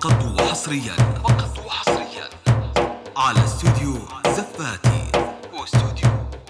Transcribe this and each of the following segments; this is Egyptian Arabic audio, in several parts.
فقط وحصريا فقط وحصريا على استوديو زفاتي واستوديو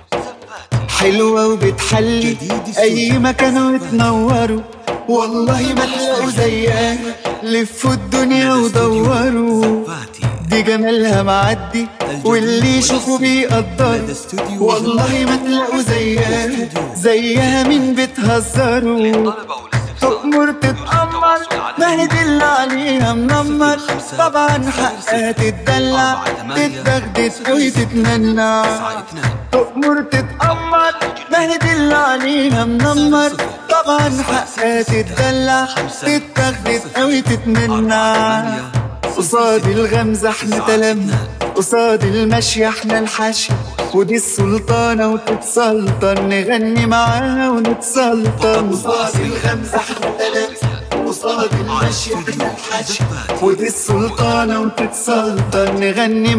زفاتي حلوة وبتحلي جديد السوق. أي مكان وتنوروا والله ما تلاقوا زيها لفوا الدنيا ودوروا زفاتي دي جمالها معدي واللي يشوفوا بيقدروا والله ما تلاقوا زيها زيها مين بتهزروا طلبة والاستفسار تأمر تتأمر ما هي دي اللي عليها منمر طبعا حقها تتدلع تتدغدغ أوي تتمنع تسعة اثنان تأمر تتأمر ما هي دي اللي عليها منمر طبعا حقها تتدلع تتدغدغ أوي تتمنع قصاد الغمزة احنا تلم قصاد المشي احنا الحشي ودي السلطانة وتتسلطن نغني معاها ونتسلطن قصاد الغمزة احنا تلم قصاد المشي احنا الحشي ودي السلطانة وتتسلطن نغني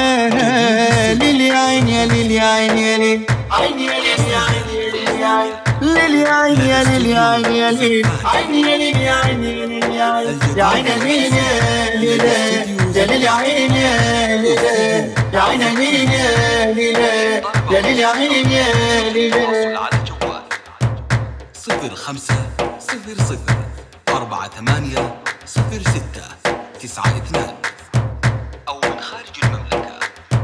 معاها ليل يا عين يا ليل يا عين يا ليل عين يا ليل يا عين يا ليل يا عين ليل يا عين يا ليل يا عين يا ليل عين يا ليل يا عين يا ليل يا عين يا عين يا ليل يا ليل يا ليل يا عين يا ليل يا عين يا ليل يا ليل يا ليل يا عين يا ليل تواصل على الجوال صفر خمسة صفر صفر أربعة ثمانية صفر ستة تسعة اثنان أو من خارج المملكة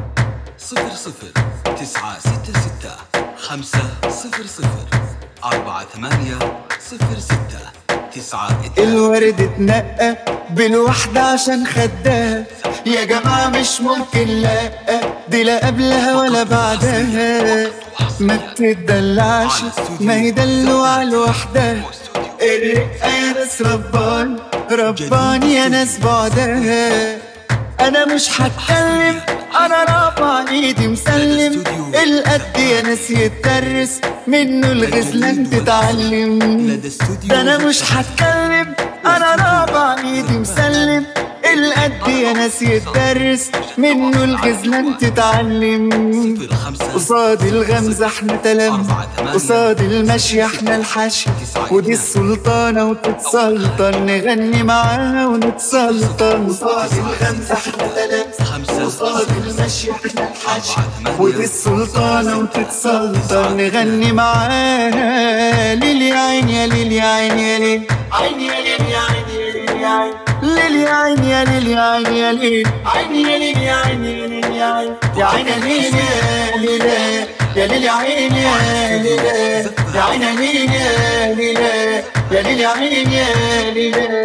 صفر صفر تسعة ستة ستة خمسة صفر صفر أربعة ثمانية صفر ستة تسعة اثنان الورد اتنقى بالوحدة عشان خدها يا جماعة مش ممكن لا دي لا قبلها ولا بعدها ما بتدلعش ما هي دلوعة لوحدها الرقة يا ناس ربان ربان يا ناس بعدها انا مش هتكلم انا رافع ايدي مسلم القد يا ناس يتدرس منه الغزلان تتعلم ده انا مش هتكلم انا رافع ايدي مسلم القد يا ناس يتدرس منه الغزلان تتعلم صفر خمسة قصاد الغمزة احنا تلم قصاد المشي احنا الحشي ودي السلطانة وتتسلطن نغني معاها ونتسلطن قصاد الغمزة احنا تلم خمسة قصاد المشي احنا الحشي ودي السلطانة وتتسلطن نغني معاها ليل يا عين يا ليل يا عين يا ليل عين يا ليل يا عين يا ليل يا عين ليل يا عين يا ليل يا عين يا ليل عين يا ليل يا عين يا ليل يا عين يا عين يا ليل يا ليل يا ليل يا عين يا ليل يا عين يا ليل يا ليل يا ليل يا عين يا ليل